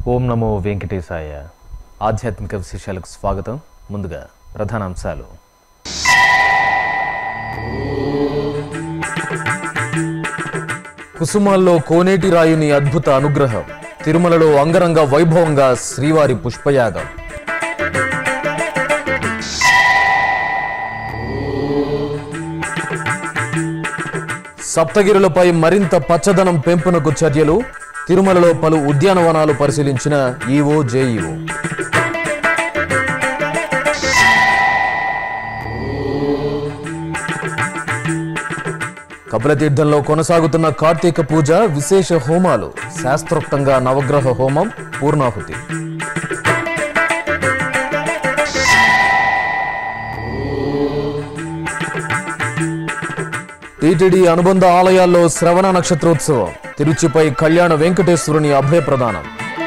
ఓం నమో వెంకటేశాయ ఆధ్యాత్మిక విశేషాలకు స్వాగతం ముందుగా ప్రధాన అంశాలు కుసుమాల్లో కోనేటి రాయుని అద్భుత అనుగ్రహం తిరుమలలో అంగరంగ వైభవంగా శ్రీవారి పుష్పయాగం సప్తగిరులపై మరింత పచ్చదనం పెంపునకు చర్యలు తిరుమలలో పలు ఉద్యానవనాలు పరిశీలించిన ఈవో జేఈఓ కపిలతీర్థంలో కొనసాగుతున్న కార్తీక పూజ విశేష హోమాలు శాస్త్రోక్తంగా నవగ్రహ హోమం పూర్ణాహుతి టీటీడీ అనుబంధ ఆలయాల్లో శ్రవణ నక్షత్రోత్సవం తిరుచిపై కళ్యాణ వెంకటేశ్వరుని అభయ ప్రదానం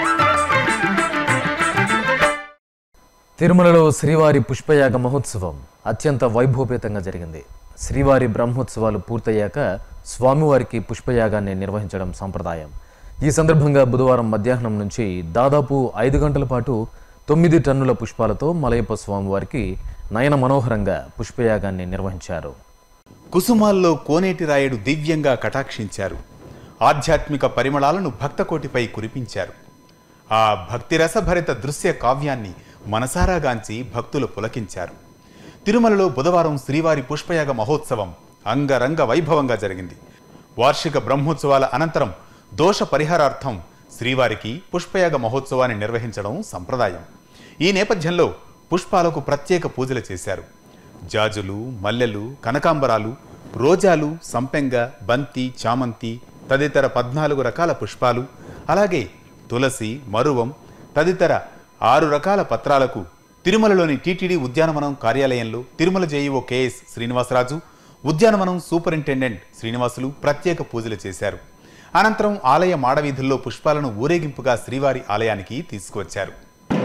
తిరుమలలో శ్రీవారి పుష్పయాగ మహోత్సవం అత్యంత వైభవపేతంగా జరిగింది శ్రీవారి బ్రహ్మోత్సవాలు పూర్తయ్యాక స్వామివారికి పుష్పయాగాన్ని నిర్వహించడం సంప్రదాయం ఈ సందర్భంగా బుధవారం మధ్యాహ్నం నుంచి దాదాపు ఐదు గంటల పాటు తొమ్మిది టన్నుల పుష్పాలతో మలయప్ప స్వామివారికి నయన మనోహరంగా పుష్పయాగాన్ని నిర్వహించారు కుసుమాల్లో కోనేటి రాయుడు దివ్యంగా కటాక్షించారు ఆధ్యాత్మిక పరిమళాలను భక్తకోటిపై కురిపించారు ఆ భక్తిరసభరిత దృశ్య కావ్యాన్ని మనసారాగాంచి భక్తులు పులకించారు తిరుమలలో బుధవారం శ్రీవారి పుష్పయాగ మహోత్సవం అంగరంగ వైభవంగా జరిగింది వార్షిక బ్రహ్మోత్సవాల అనంతరం దోష పరిహారార్థం శ్రీవారికి పుష్పయాగ మహోత్సవాన్ని నిర్వహించడం సంప్రదాయం ఈ నేపథ్యంలో పుష్పాలకు ప్రత్యేక పూజలు చేశారు జాజులు మల్లెలు కనకాంబరాలు రోజాలు సంపెంగ బంతి చామంతి తదితర పద్నాలుగు రకాల పుష్పాలు అలాగే తులసి మరువం తదితర ఆరు రకాల పత్రాలకు తిరుమలలోని టీటీడీ ఉద్యానవనం కార్యాలయంలో తిరుమల జేఈఓ కెఎస్ శ్రీనివాసరాజు ఉద్యానవనం సూపరింటెండెంట్ శ్రీనివాసులు ప్రత్యేక పూజలు చేశారు అనంతరం ఆలయ మాడవీధుల్లో పుష్పాలను ఊరేగింపుగా శ్రీవారి ఆలయానికి తీసుకువచ్చారు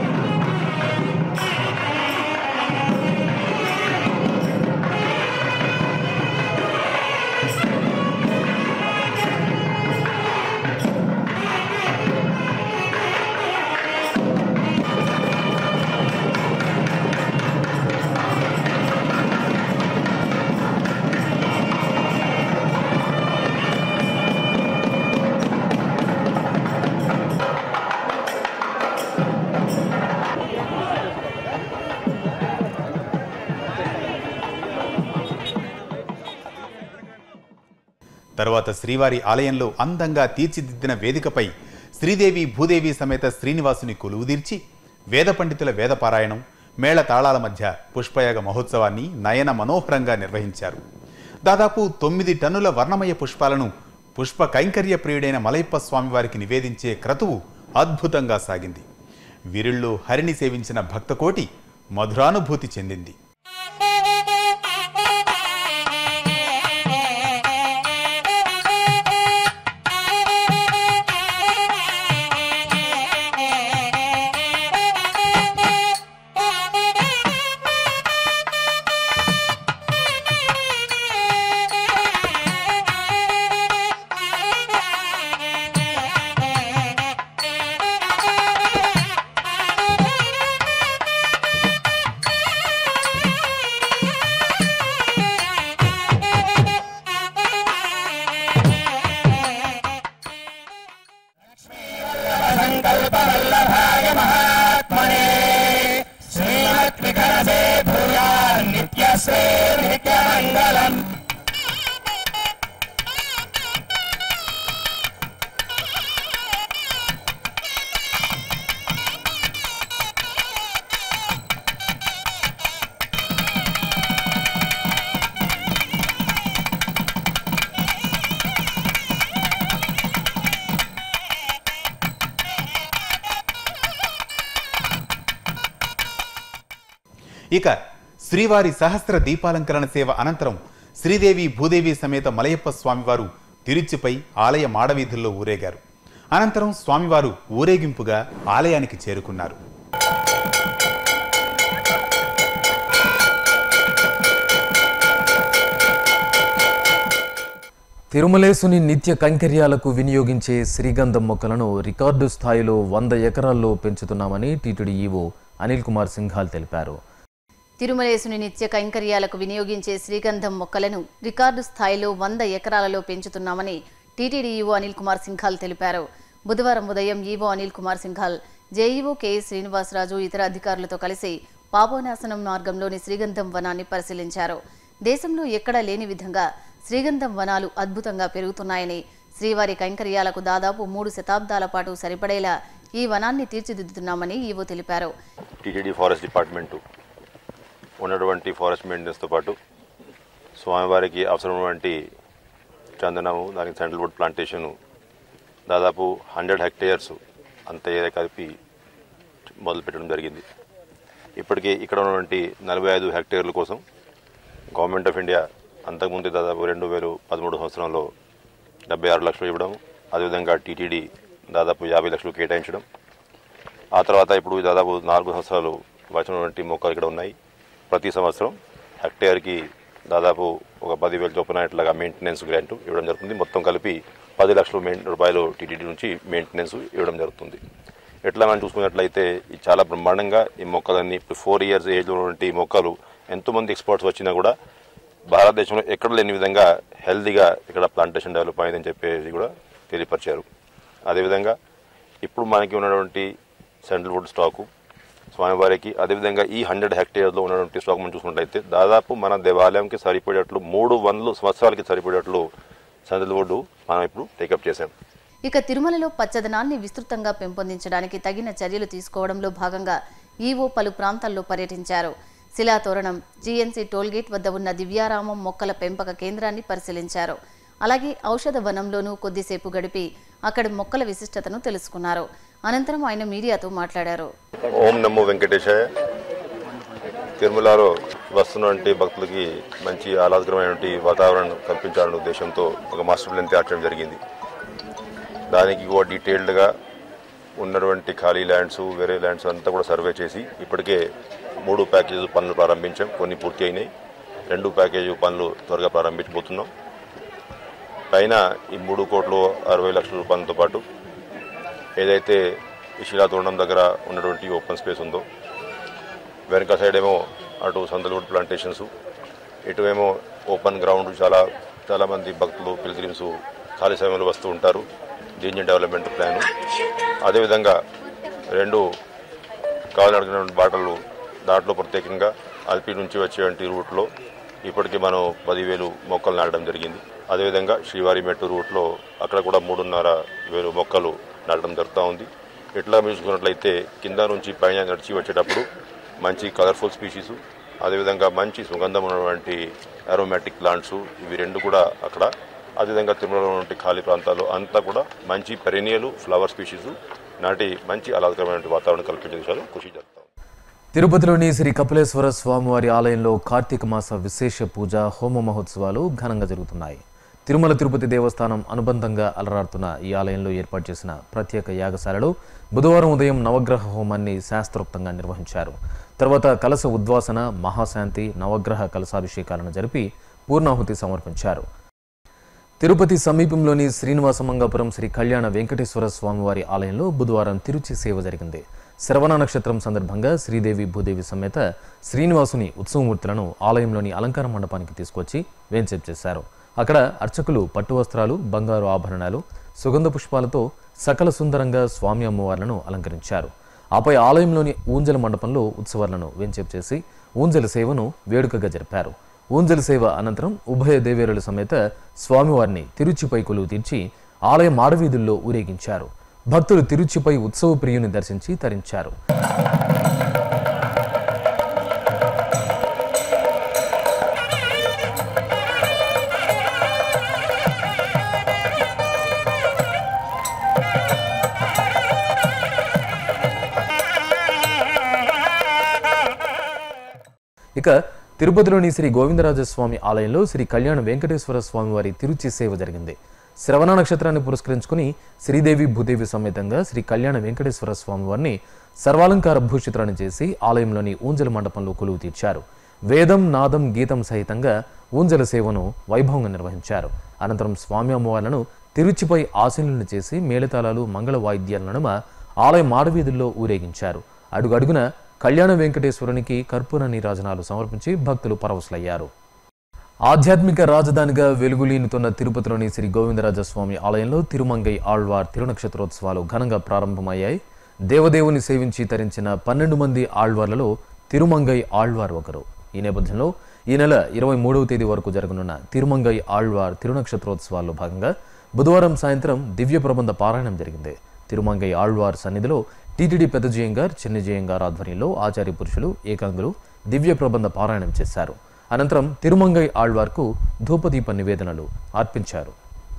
తరువాత శ్రీవారి ఆలయంలో అందంగా తీర్చిదిద్దిన వేదికపై శ్రీదేవి భూదేవి సమేత శ్రీనివాసుని కొలువుదీర్చి వేద పండితుల వేదపారాయణం మేళ తాళాల మధ్య పుష్పయాగ మహోత్సవాన్ని నయన మనోహరంగా నిర్వహించారు దాదాపు తొమ్మిది టన్నుల వర్ణమయ పుష్పాలను పుష్ప కైంకర్య ప్రియుడైన మలయప్ప స్వామివారికి నివేదించే క్రతువు అద్భుతంగా సాగింది వీరిల్లో హరిని సేవించిన భక్తకోటి మధురానుభూతి చెందింది ఇక శ్రీవారి సహస్ర దీపాలంకరణ సేవ అనంతరం శ్రీదేవి భూదేవి సమేత మలయప్ప స్వామివారు తిరుచిపై ఆలయ మాడవీధుల్లో ఊరేగారు అనంతరం స్వామివారు ఊరేగింపుగా ఆలయానికి చేరుకున్నారు తిరుమలేసుని నిత్య కైంకర్యాలకు వినియోగించే శ్రీగంధం మొక్కలను రికార్డు స్థాయిలో వంద ఎకరాల్లో పెంచుతున్నామని టీటీడీ ఈవో అనిల్ కుమార్ సింఘాల్ తెలిపారు తిరుమలేసుని నిత్య కైంకర్యాలకు వినియోగించే శ్రీగంధం మొక్కలను రికార్డు స్థాయిలో వంద ఎకరాలలో పెంచుతున్నామని టీటీడీ ఈవో అనిల్ కుమార్ సింఘాల్ తెలిపారు బుధవారం ఉదయం EO Anil Kumar Singhal JEO KS Srinivasaraju ఇతర అధికారులతో కలిసి పాపోనాశనం మార్గంలోని శ్రీగంధం వనాన్ని పరిశీలించారు దేశంలో ఎక్కడా లేని విధంగా శ్రీగంధం వనాలు అద్భుతంగా పెరుగుతున్నాయని శ్రీవారి కైంకర్యాలకు దాదాపు మూడు శతాబ్దాల పాటు సరిపడేలా ఈ వనాన్ని తీర్చిదిద్దుతున్నామని ఈవో తెలిపారు టీటీడీ ఫారెస్ట్ డిపార్ట్మెంటు ఉన్నటువంటి ఫారెస్ట్ మెయింటెనెన్స్తో పాటు స్వామివారికి అవసరమైనటువంటి చందనము దానికి శాండల్వుడ్ ప్లాంటేషను దాదాపు హండ్రెడ్ హెక్టేర్స్ అంత ఏరియా కలిపి మొదలుపెట్టడం జరిగింది ఇప్పటికే ఇక్కడ ఉన్నటువంటి నలభై ఐదు హెక్టేర్ల కోసం గవర్నమెంట్ ఆఫ్ ఇండియా అంతకుముందు దాదాపు రెండు వేలు పదమూడు సంవత్సరంలో డెబ్బై ఆరు లక్షలు ఇవ్వడం అదేవిధంగా టీటీడీ దాదాపు యాభై లక్షలు కేటాయించడం ఆ తర్వాత ఇప్పుడు దాదాపు నాలుగు సంవత్సరాలు వచ్చినటువంటి మొక్కలు ఇక్కడ ఉన్నాయి ప్రతి సంవత్సరం హెక్టేర్కి దాదాపు ఒక పదివేల చొప్పున ఇట్లాగా మెయింటెనెన్స్ గ్రాంట్ ఇవ్వడం జరుగుతుంది మొత్తం కలిపి పది లక్షల మెయిన్ రూపాయలు టీటీడీ నుంచి మెయింటెనెన్స్ ఇవ్వడం జరుగుతుంది ఎట్లా మనం చూసుకున్నట్లయితే ఇది చాలా బ్రహ్మాండంగా ఈ మొక్కలన్నీ ఇప్పుడు ఫోర్ ఇయర్స్ ఏజ్లో ఉన్నటువంటి ఈ మొక్కలు ఎంతోమంది ఎక్స్పర్ట్స్ వచ్చినా కూడా భారతదేశంలో ఎక్కడ లేని విధంగా హెల్దీగా ఇక్కడ ప్లాంటేషన్ డెవలప్ అయిందని చెప్పేసి కూడా తెలియపరిచారు అదేవిధంగా ఇప్పుడు మనకి ఉన్నటువంటి శాండల్వుడ్ స్టాకు స్వామివారికి అదేవిధంగా ఈ హండ్రెడ్ హెక్టేర్లో ఉన్నటువంటి స్టాక్ మనం చూసుకున్నట్లయితే దాదాపు మన దేవాలయంకి సరిపడేట్లు మూడు వందల సంవత్సరాలకి సరిపడేట్లు శాండల్వుడ్ మనం ఇప్పుడు టేకప్ చేశాం ఇక తిరుమలలో పచ్చదనాన్ని విస్తృతంగా పెంపొందించడానికి తగిన చర్యలు తీసుకోవడంలో భాగంగా ఈవో పలు ప్రాంతాల్లో పర్యటించారు శిలాతోరణం జీఎన్సీ టోల్గేట్ వద్ద ఉన్న దివ్యారామం మొక్కల పెంపక కేంద్రాన్ని పరిశీలించారు అలాగే ఔషధ వనంలోనూ కొద్దిసేపు గడిపి అక్కడి మొక్కల విశిష్టతను తెలుసుకున్నారు అనంతరం ఆయన మీడియాతో మాట్లాడారు ఓం నమో వెంకటేశాయ తిరుమలలో వస్తున్నటువంటి భక్తులకి మంచి ఆహ్లాదకరమైనటువంటి వాతావరణం కల్పించాలనే ఉద్దేశంతో ఒక మాస్టర్ ప్లాన్ తయారు చేయడం జరిగింది దానికి కూడా డీటెయిల్డ్గా ఉన్నటువంటి ఖాళీ ల్యాండ్స్ వేరే ల్యాండ్స్ అంతా కూడా సర్వే చేసి ఇప్పటికే మూడు ప్యాకేజ్ పనులు ప్రారంభించాం కొన్ని పూర్తి అయినాయి రెండు ప్యాకేజీ పనులు త్వరగా ప్రారంభించబోతున్నాం పైన ఈ మూడు కోట్లు అరవై లక్షల రూపాయలతో పాటు ఏదైతే ఈ శిలాతోరణం దగ్గర ఉన్నటువంటి ఓపెన్ స్పేస్ ఉందో వెనక సైడ్ ఏమో అటు సందలవుడ్ ప్లాంటేషన్స్ ఇటు ఏమో ఓపెన్ గ్రౌండ్ చాలా చాలామంది భక్తులు పిల్గ్రిమ్స్ ఖాళీ సమయంలో వస్తూ ఉంటారు దీని డెవలప్మెంట్ ప్లాన్ అదేవిధంగా రెండు కావాలనుకున్న బాటలు దాంట్లో ప్రత్యేకంగా అల్పి నుంచి వచ్చేటువంటి రూట్లో ఇప్పటికీ మనం పదివేలు మొక్కలు నాటడం జరిగింది అదేవిధంగా శ్రీవారి మెట్టు రూట్లో అక్కడ కూడా మూడున్నర వేలు మొక్కలు నాటడం జరుగుతూ ఉంది ఇట్లా మీరు చూసుకున్నట్లయితే కింద నుంచి పైన నడిచి వచ్చేటప్పుడు మంచి కలర్ఫుల్ స్పీషీస్ అదేవిధంగా మంచి సుగంధం ఉన్నటువంటి అరోమాటిక్ ప్లాంట్స్ ఇవి రెండు కూడా అక్కడ అదేవిధంగా తిరుమలలో ఉన్నటువంటి ఖాళీ ప్రాంతాలు అంతా కూడా మంచి పెరెనియలు ఫ్లవర్ స్పీషీస్ నాటి మంచి ఆహ్లాదకరమైన వాతావరణం కల్పించే విషయాలు కృషి జరుగుతాం తిరుపతిలోని శ్రీ కపిలేశ్వర స్వామివారి ఆలయంలో కార్తీక మాస విశేష పూజ హోమ మహోత్సవాలు ఘనంగా జరుగుతున్నాయి తిరుమల తిరుపతి దేవస్థానం అనుబంధంగా అలరాడుతున్న ఈ ఆలయంలో ఏర్పాటు చేసిన ప్రత్యేక యాగశాలలో బుధవారం ఉదయం నవగ్రహ హోమాన్ని శాస్త్రోక్తంగా నిర్వహించారు తర్వాత కలశ ఉద్వాసన మహాశాంతి నవగ్రహ కలశాభిషేకాలను జరిపి పూర్ణాహుతి సమర్పించారు తిరుపతి సమీపంలోని శ్రీనివాసమంగాపురం శ్రీ కళ్యాణ వెంకటేశ్వర స్వామివారి ఆలయంలో బుధవారం తిరుచి సేవ జరిగింది శ్రవణ నక్షత్రం సందర్భంగా శ్రీదేవి భూదేవి సమేత శ్రీనివాసుని ఉత్సవమూర్తులను ఆలయంలోని అలంకార మండపానికి తీసుకొచ్చి వేంచేపు చేశారు అక్కడ అర్చకులు పట్టు వస్త్రాలు బంగారు ఆభరణాలు సుగంధ పుష్పాలతో సకల సుందరంగా స్వామి అమ్మవార్లను అలంకరించారు ఆపై ఆలయంలోని ఊంజల మండపంలో ఉత్సవాలను వేంచేపు చేసి ఊంజల సేవను వేడుకగా జరిపారు ఊంజల సేవ అనంతరం ఉభయ దేవేరుల సమేత స్వామివారిని తిరుచిపై కొలువు తీర్చి ఆలయ మాడవీధుల్లో ఊరేగించారు భక్తులు తిరుచిపై ఉత్సవ ప్రియుని దర్శించి తరించారు ఇక తిరుపతిలోని శ్రీ గోవిందరాజస్వామి ఆలయంలో శ్రీ కళ్యాణ వెంకటేశ్వర స్వామి వారి తిరుచి సేవ జరిగింది శ్రవణ నక్షత్రాన్ని పురస్కరించుకుని శ్రీదేవి భూదేవి సమేతంగా శ్రీ కళ్యాణ వెంకటేశ్వర స్వామి వారిని సర్వాలంకార భూషితులను చేసి ఆలయంలోని ఊంజల మండపంలో కొలువు తీర్చారు వేదం నాదం గీతం సహితంగా ఊంజల సేవను వైభవంగా నిర్వహించారు అనంతరం స్వామి అమ్మవార్లను తిరుచిపై ఆశీనులను చేసి మేళతాళాలు మంగళ వాయిద్యాల నడుమ ఆలయ మాడవీధుల్లో ఊరేగించారు అడుగడుగున కళ్యాణ వెంకటేశ్వరునికి కర్పూర నీరాజనాలు సమర్పించి భక్తులు పరవశులయ్యారు ఆధ్యాత్మిక రాజధానిగా వెలుగులీనుతున్న తిరుపతిలోని శ్రీ గోవిందరాజస్వామి ఆలయంలో తిరుమంగై ఆళ్వార్ తిరునక్షత్రోత్సవాలు ఘనంగా ప్రారంభమయ్యాయి దేవదేవుని సేవించి తరించిన పన్నెండు మంది ఆళ్వార్లలో తిరుమంగై ఆళ్వార్ ఒకరు ఈ నేపథ్యంలో ఈ నెల ఇరవై మూడవ తేదీ వరకు జరగనున్న తిరుమంగై ఆళ్వార్ తిరునక్షత్రోత్సవాల్లో భాగంగా బుధవారం సాయంత్రం దివ్య ప్రబంధ పారాయణం జరిగింది తిరుమంగై ఆళ్వార్ సన్నిధిలో టీటీడీ పెద్ద జయంగార్ చిన్న జయంగార్ ఆధ్వర్యంలో ఆచార్య పురుషులు ఏకాంగులు దివ్య ప్రబంధ పారాయణం చేశారు అనంతరం తిరుమంగై ఆళ్వార్కు ధూపదీప నివేదనలు అర్పించారు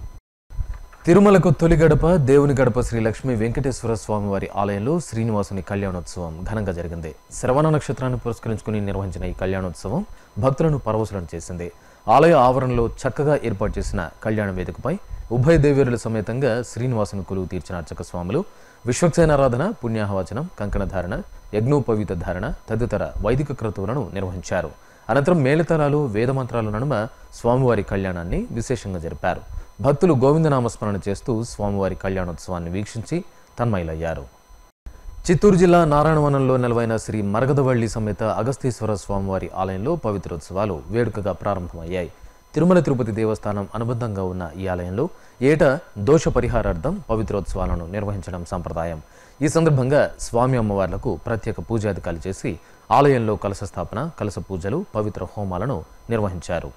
తిరుమలకు తొలి గడప దేవుని గడప శ్రీ లక్ష్మీ వెంకటేశ్వర స్వామి వారి ఆలయంలో శ్రీనివాసుని కళ్యాణోత్సవం ఘనంగా జరిగింది శ్రవణ నక్షత్రాన్ని పురస్కరించుకుని నిర్వహించిన ఈ కళ్యాణోత్సవం భక్తులను పరవశులను చేసింది ఆలయ ఆవరణలో చక్కగా ఏర్పాటు చేసిన కళ్యాణ వేదికపై ఉభయ దేవేరుల సమేతంగా శ్రీనివాసుని కొలువు తీర్చిన అర్చక స్వాములు విశ్వక్సేనారాధన పుణ్యాహవచనం కంకణ ధారణ యజ్ఞోపవీత ధారణ తదితర వైదిక క్రతువులను నిర్వహించారు అనంతరం మేళతాళాలు వేదమంత్రాల నడుమ స్వామివారి కళ్యాణాన్ని విశేషంగా జరిపారు భక్తులు గోవిందనామస్మరణ చేస్తూ స్వామివారి కళ్యాణోత్సవాన్ని వీక్షించి తన్మయులయ్యారు చిత్తూరు జిల్లా నారాయణవనంలో నెలవైన శ్రీ మరగదవల్లి సమేత అగస్తీశ్వర స్వామివారి ఆలయంలో పవిత్రోత్సవాలు వేడుకగా ప్రారంభమయ్యాయి తిరుమల తిరుపతి దేవస్థానం అనుబంధంగా ఉన్న ఈ ఆలయంలో ఏటా దోష పరిహారార్థం పవిత్రోత్సవాలను నిర్వహించడం సంప్రదాయం ఈ సందర్భంగా స్వామి అమ్మవార్లకు ప్రత్యేక పూజాధికారులు చేసి ఆలయంలో కలశ స్థాపన కలశ పూజలు పవిత్ర హోమాలను నిర్వహించారు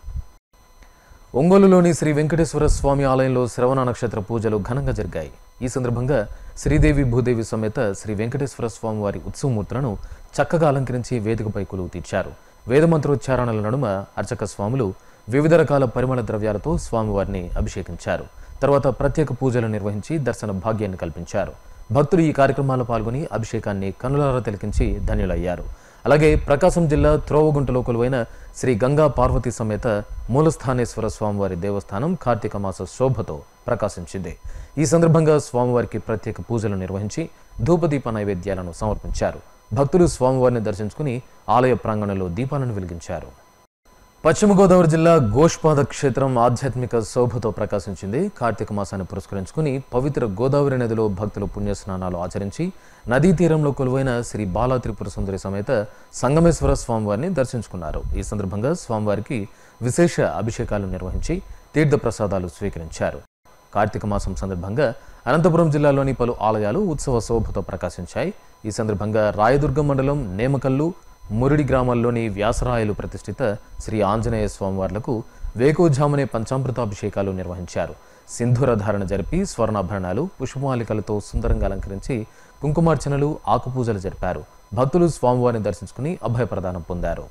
ఒంగోలులోని శ్రీ వెంకటేశ్వర స్వామి ఆలయంలో శ్రవణ నక్షత్ర పూజలు ఘనంగా జరిగాయి ఈ సందర్భంగా శ్రీదేవి భూదేవి సమేత శ్రీ వెంకటేశ్వర స్వామి వారి ఉత్సవమూర్తులను చక్కగా అలంకరించి వేదికపై కొలువు తీర్చారు వేదమంత్రోచ్చారణల నడుమ అర్చక స్వాములు వివిధ రకాల పరిమళ ద్రవ్యాలతో స్వామివారిని అభిషేకించారు తర్వాత ప్రత్యేక పూజలు నిర్వహించి దర్శన భాగ్యాన్ని కల్పించారు భక్తులు ఈ కార్యక్రమాల్లో పాల్గొని అభిషేకాన్ని కనులారా తిలకించి ధన్యులయ్యారు అలాగే ప్రకాశం జిల్లా త్రోవగుంటలో కొలువైన శ్రీ గంగా పార్వతి సమేత మూలస్థానేశ్వర స్వామివారి దేవస్థానం కార్తీక మాస శోభతో ప్రకాశించింది ఈ సందర్భంగా స్వామివారికి ప్రత్యేక పూజలు నిర్వహించి ధూపదీప నైవేద్యాలను సమర్పించారు భక్తులు స్వామివారిని దర్శించుకుని ఆలయ ప్రాంగణంలో దీపాలను వెలిగించారు పశ్చిమ గోదావరి జిల్లా గోష్పాద క్షేత్రం ఆధ్యాత్మిక శోభతో ప్రకాశించింది కార్తీక మాసాన్ని పురస్కరించుకుని పవిత్ర గోదావరి నదిలో భక్తులు పుణ్యస్నానాలు ఆచరించి నదీ తీరంలో కొలువైన శ్రీ బాలా త్రిపుర సుందరి సమేత సంగమేశ్వర స్వామివారిని దర్శించుకున్నారు ఈ సందర్భంగా స్వామివారికి విశేష అభిషేకాలు నిర్వహించి తీర్థ ప్రసాదాలు స్వీకరించారు కార్తీక మాసం సందర్భంగా అనంతపురం జిల్లాలోని పలు ఆలయాలు ఉత్సవ శోభతో ప్రకాశించాయి ఈ సందర్భంగా రాయదుర్గం మండలం నేమకల్లు మురిడి గ్రామాల్లోని వ్యాసరాయలు ప్రతిష్ఠిత శ్రీ ఆంజనేయ స్వామివార్లకు వేకోజామునే పంచామృతాభిషేకాలు నిర్వహించారు సింధూర ధారణ జరిపి స్వర్ణాభరణాలు పుష్పమాలికలతో సుందరంగా అలంకరించి కుంకుమార్చనలు ఆకుపూజలు జరిపారు భక్తులు స్వామివారిని దర్శించుకుని అభయప్రదానం పొందారు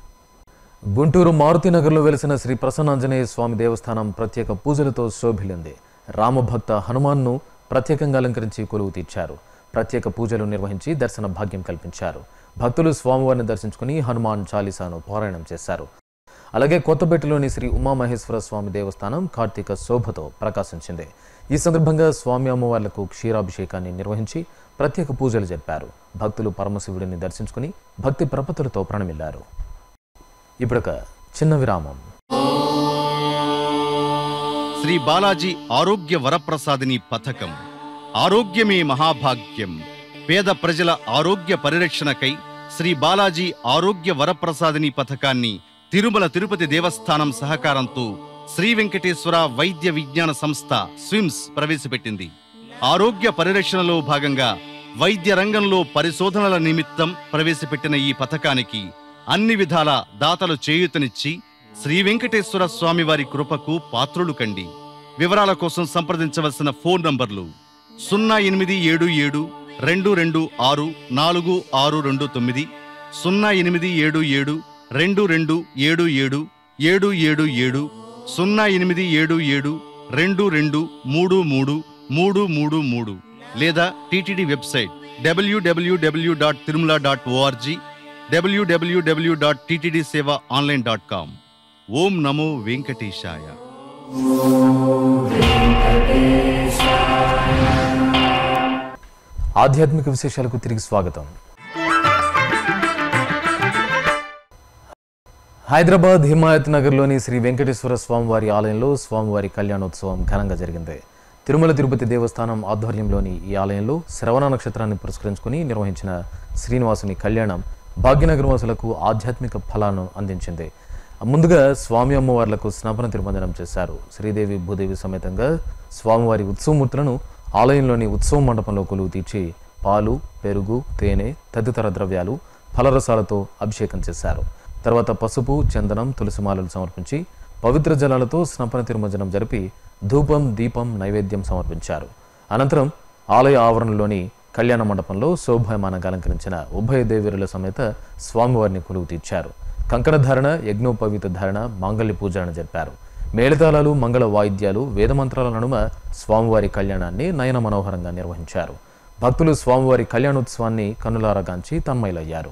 గుంటూరు మారుతినగర్లో వెలిసిన శ్రీ ప్రసన్నాంజనేయ స్వామి దేవస్థానం ప్రత్యేక పూజలతో శోభిల్లింది రామభక్త హనుమాన్ను ప్రత్యేకంగా అలంకరించి కొలువు తీర్చారు ప్రత్యేక పూజలు నిర్వహించి దర్శన భాగ్యం కల్పించారు భక్తులు స్వామివారిని దర్శించుకుని హనుమాన్ చాలీసాను పారాయణం చేశారు అలాగే కొత్తపేటలోని శ్రీ ఉమామహేశ్వర స్వామి దేవస్థానం కార్తీక శోభతో ప్రకాశించింది ఈ సందర్భంగా స్వామి అమ్మవార్లకు క్షీరాభిషేకాన్ని నిర్వహించి ప్రత్యేక పూజలు జరిపారు భక్తులు పరమశివుడిని దర్శించుకుని భక్తి ప్రపత్తులతో ప్రణమిల్లారు ఇప్పుడొక చిన్న విరామం శ్రీ బాలాజీ ఆరోగ్య వరప్రసాదిని పథకం ఆరోగ్యమే మహాభాగ్యం పేద ప్రజల ఆరోగ్య పరిరక్షణకై శ్రీ బాలాజీ ఆరోగ్య వరప్రసాదిని పథకాన్ని తిరుమల తిరుపతి దేవస్థానం సహకారంతో శ్రీ వెంకటేశ్వర వైద్య విజ్ఞాన సంస్థ స్విమ్స్ ప్రవేశపెట్టింది ఆరోగ్య పరిరక్షణలో భాగంగా వైద్య రంగంలో పరిశోధనల నిమిత్తం ప్రవేశపెట్టిన ఈ పథకానికి అన్ని విధాల దాతలు చేయూతనిచ్చి శ్రీ వెంకటేశ్వర స్వామి వారి కృపకు పాత్రులు కండి వివరాల కోసం సంప్రదించవలసిన ఫోన్ నంబర్లు సున్నా ఎనిమిది ఏడు ఏడు రెండు రెండు ఆరు నాలుగు ఆరు రెండు తొమ్మిది సున్నా ఎనిమిది ఏడు ఏడు రెండు రెండు ఏడు ఏడు ఏడు ఏడు ఏడు సున్నా ఎనిమిది ఏడు ఏడు రెండు రెండు మూడు మూడు మూడు మూడు మూడు లేదా TTD website WWW dot Tirumala dot ORG WWW dot TTD seva online dot com ఓం నమో వెంకటేశాయ ఆధ్యాత్మిక విశేషాలకు తిరిగి స్వాగతం హైదరాబాద్ హిమాయత్ నగర్లోని శ్రీ వెంకటేశ్వర స్వామివారి ఆలయంలో స్వామివారి కళ్యాణోత్సవం ఘనంగా జరిగింది తిరుమల తిరుపతి దేవస్థానం ఆధ్వర్యంలోని ఈ ఆలయంలో శ్రవణ నక్షత్రాన్ని పురస్కరించుకుని నిర్వహించిన శ్రీనివాసుని కళ్యాణం భాగ్యనగర్ వాసులకు ఆధ్యాత్మిక ఫలాలను అందించింది ముందుగా స్వామి అమ్మవార్లకు స్నాపన తిరుమంజనం చేశారు శ్రీదేవి భూదేవి సమేతంగా స్వామివారి ఉత్సవమూర్తులను ఆలయంలోని ఉత్సవ మండపంలో కొలువు తీర్చి పాలు పెరుగు తేనె తదితర ద్రవ్యాలు ఫలరసాలతో అభిషేకం చేశారు తర్వాత పసుపు చందనం తులసిమాలలు సమర్పించి పవిత్ర జలాలతో స్నపన తిరుమంజనం జరిపి ధూపం దీపం నైవేద్యం సమర్పించారు అనంతరం ఆలయ ఆవరణలోని కళ్యాణ మండపంలో శోభాయమానంగా అలంకరించిన ఉభయ దేవీరుల సమేత స్వామివారిని కొలువు తీర్చారు కంకణ ధారణ యజ్ఞోపవీత ధారణ మాంగళ్య పూజలను జరిపారు మేళతాళాలు మంగళ వాయిద్యాలు వేదమంత్రాల నడుమ స్వామివారి కళ్యాణాన్ని నయన మనోహరంగా నిర్వహించారు భక్తులు స్వామివారి కళ్యాణోత్సవాన్ని కన్నులారగాంచి తన్మయులయ్యారు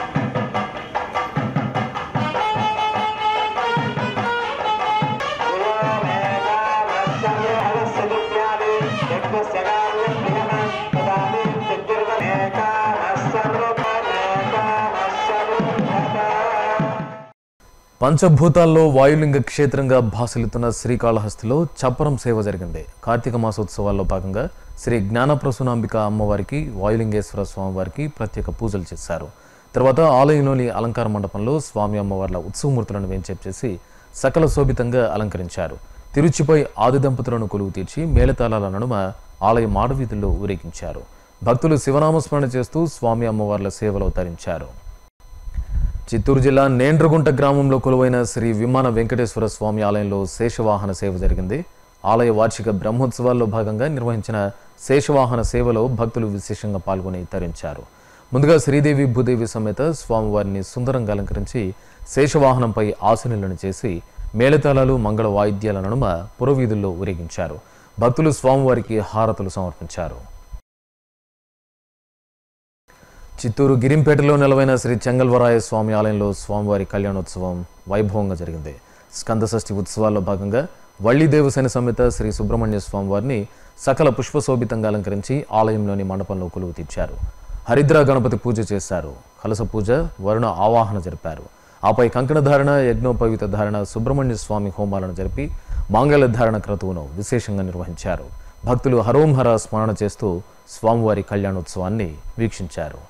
పంచభూతాల్లో వాయులింగ క్షేత్రంగా భాసలుతున్న శ్రీకాళహస్తిలో చప్పరం సేవ జరిగింది కార్తీక మాసోత్సవాల్లో భాగంగా శ్రీ జ్ఞానప్రసూనాంబిక అమ్మవారికి వాయులింగేశ్వర స్వామివారికి ప్రత్యేక పూజలు చేశారు తర్వాత ఆలయంలోని అలంకార మండపంలో స్వామి అమ్మవార్ల ఉత్సవమూర్తులను వేంచేపు చేసి సకల శోభితంగా అలంకరించారు తిరుచిపై ఆది దంపతులను కొలువు తీర్చి మేళతాళాల నడుమ ఆలయ మాడవీధుల్లో ఊరేగించారు భక్తులు శివనామస్మరణ చేస్తూ స్వామి అమ్మవార్ల సేవలో తరించారు చిత్తూరు జిల్లా నేండ్రగుంట గ్రామంలో కొలువైన శ్రీ విమాన వెంకటేశ్వర స్వామి ఆలయంలో శేషవాహన సేవ జరిగింది ఆలయ వార్షిక బ్రహ్మోత్సవాల్లో భాగంగా నిర్వహించిన శేషవాహన సేవలో భక్తులు విశేషంగా పాల్గొని తరించారు ముందుగా శ్రీదేవి భూదేవి సమేత స్వామివారిని సుందరంగా అలంకరించి శేషవాహనంపై ఆసనులను చేసి మేళతాళాలు మంగళ వాయిద్యాల నడుమ పురవీధుల్లో ఊరేగించారు భక్తులు స్వామివారికి హారతులు సమర్పించారు చిత్తూరు గిరింపేటలో నెలవైన శ్రీ చెంగల్వరాయ స్వామి ఆలయంలో స్వామివారి కళ్యాణోత్సవం వైభవంగా జరిగింది స్కందషష్ఠి ఉత్సవాల్లో భాగంగా వల్లీదేవసేన సమేత శ్రీ సుబ్రహ్మణ్య స్వామివారిని సకల పుష్పశోభితంగా అలంకరించి ఆలయంలోని మండపంలో కొలువు తీర్చారు హరిద్ర గణపతి పూజ చేశారు కలస పూజ వరుణ ఆవాహన జరిపారు ఆపై కంకణ ధారణ యజ్ఞోపవిత ధారణ సుబ్రహ్మణ్య స్వామి హోమాలను జరిపి మాంగళ్య ధారణ క్రతువును విశేషంగా నిర్వహించారు భక్తులు హరోం హర స్మరణ చేస్తూ స్వామివారి కళ్యాణోత్సవాన్ని వీక్షించారు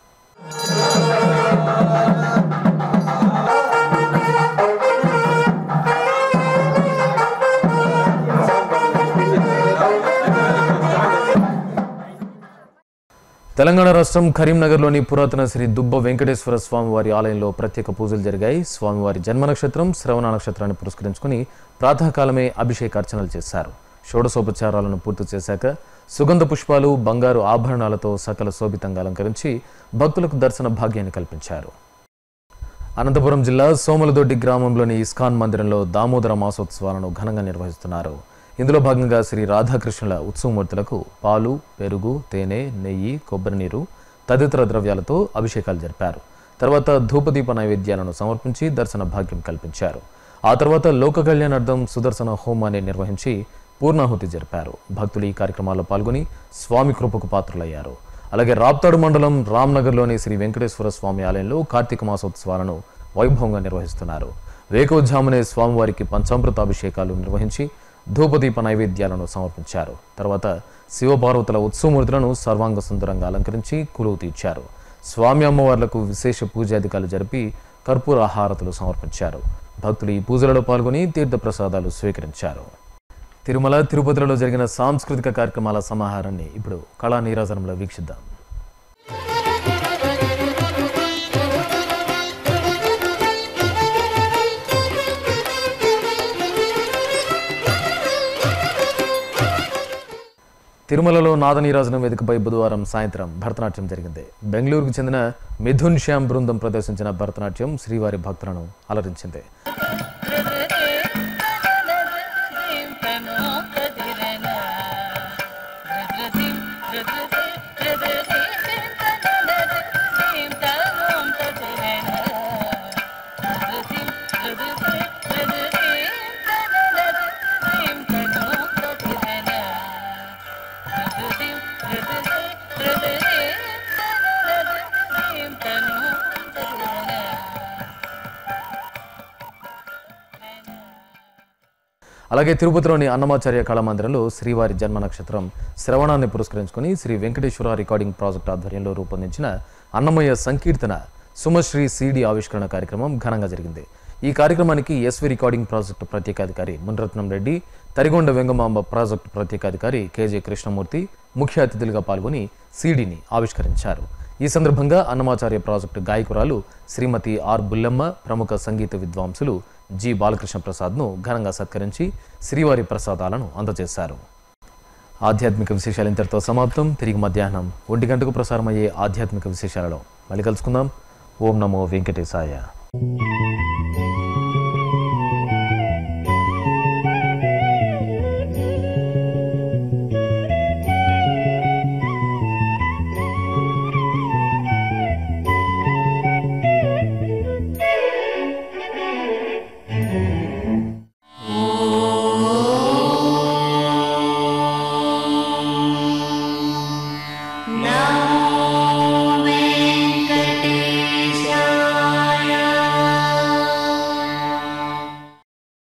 తెలంగాణ రాష్ట్రం కరీంనగర్లోని పురాతన శ్రీ దుబ్బ వెంకటేశ్వర స్వామివారి ఆలయంలో ప్రత్యేక పూజలు జరిగాయి స్వామివారి జన్మ నక్షత్రం శ్రవణ నక్షత్రాన్ని పురస్కరించుకుని ప్రాతకాలమే అభిషేకార్చనలు చేశారు షోడశోపచారాలను పూర్తి చేశాక సుగంధ పుష్పాలు బంగారు ఆభరణాలతో సకల శోభితంగా అలంకరించి భక్తులకు దర్శన భాగ్యాన్ని కల్పించారు అనంతపురం జిల్లా సోమలదొడ్డి గ్రామంలోని ఇస్కాన్ మందిరంలో దామోదర మాసోత్సవాలను ఘనంగా నిర్వహిస్తున్నారు ఇందులో భాగంగా శ్రీ రాధాకృష్ణుల ఉత్సవమూర్తులకు పాలు పెరుగు తేనె నెయ్యి కొబ్బరి నీరు తదితర ద్రవ్యాలతో అభిషేకాలు జరిపారు తర్వాత ధూపదీప నైవేద్యాలను సమర్పించి దర్శన భాగ్యం కల్పించారు ఆ తర్వాత లోక కళ్యాణార్థం సుదర్శన హోమాన్ని నిర్వహించి పూర్ణాహుతి జరిపారు భక్తులు ఈ కార్యక్రమాల్లో పాల్గొని స్వామి కృపకు పాత్రులయ్యారు అలాగే రాప్తాడు మండలం రామ్నగర్లోని శ్రీ వెంకటేశ్వర స్వామి ఆలయంలో కార్తీక మాసోత్సవాలను వైభవంగా నిర్వహిస్తున్నారు వేకోజామునే స్వామివారికి పంచామృతాభిషేకాలు నిర్వహించి ధూపదీప నైవేద్యాలను సమర్పించారు తర్వాత శివపార్వతుల ఉత్సవమూర్తులను సర్వాంగ సుందరంగా అలంకరించి కులువు తీర్చారు స్వామి అమ్మవార్లకు విశేష పూజాధికారులు జరిపి కర్పూర హారతులు సమర్పించారు భక్తులు ఈ పూజలలో పాల్గొని తీర్థప్రసాదాలు స్వీకరించారు తిరుమల తిరుపతిలో జరిగిన సాంస్కృతిక కార్యక్రమాల సమాహారాన్ని ఇప్పుడు కళా నీరాజనంలో వీక్షిద్దాం తిరుమలలో నాదనీరాజనం వేదికపై బుధవారం సాయంత్రం భరతనాట్యం జరిగింది బెంగళూరుకు చెందిన మిథున్ శ్యామ్ బృందం ప్రదర్శించిన భరతనాట్యం శ్రీవారి భక్తులను అలరించింది అలాగే తిరుపతిలోని అన్నమాచార్య కళామందిరంలో శ్రీవారి జన్మ నక్షత్రం శ్రవణాన్ని పురస్కరించుకుని శ్రీ వెంకటేశ్వర రికార్డింగ్ ప్రాజెక్ట్ ఆధ్వర్యంలో రూపొందించిన అన్నమయ్య సంకీర్తన సుమశ్రీ సిడి ఆవిష్కరణ కార్యక్రమం ఘనంగా జరిగింది ఈ కార్యక్రమానికి ఎస్వి రికార్డింగ్ ప్రాజెక్టు ప్రత్యేకాధికారి మునరత్నం రెడ్డి తరిగొండ వెంగమాంబ ప్రాజెక్టు ప్రత్యేకాధికారి కేజే కృష్ణమూర్తి ముఖ్య అతిథులుగా పాల్గొని సీడీని ఆవిష్కరించారు ఈ సందర్భంగా అన్నమాచార్య ప్రాజెక్టు గాయకురాలు శ్రీమతి ఆర్ బుల్లమ్మ ప్రముఖ సంగీత విద్వాంసులు జి బాలకృష్ణ ప్రసాద్ను ఘనంగా సత్కరించి శ్రీవారి ప్రసాదాలను అందజేశారు ఆధ్యాత్మిక విశేషాలు ఇంతటితో సమాప్తం తిరిగి మధ్యాహ్నం ఒంటి గంటకు ప్రసారమయ్యే ఆధ్యాత్మిక విశేషాలలో మళ్ళీ కలుసుకుందాం ఓం నమో వెంకటేశాయ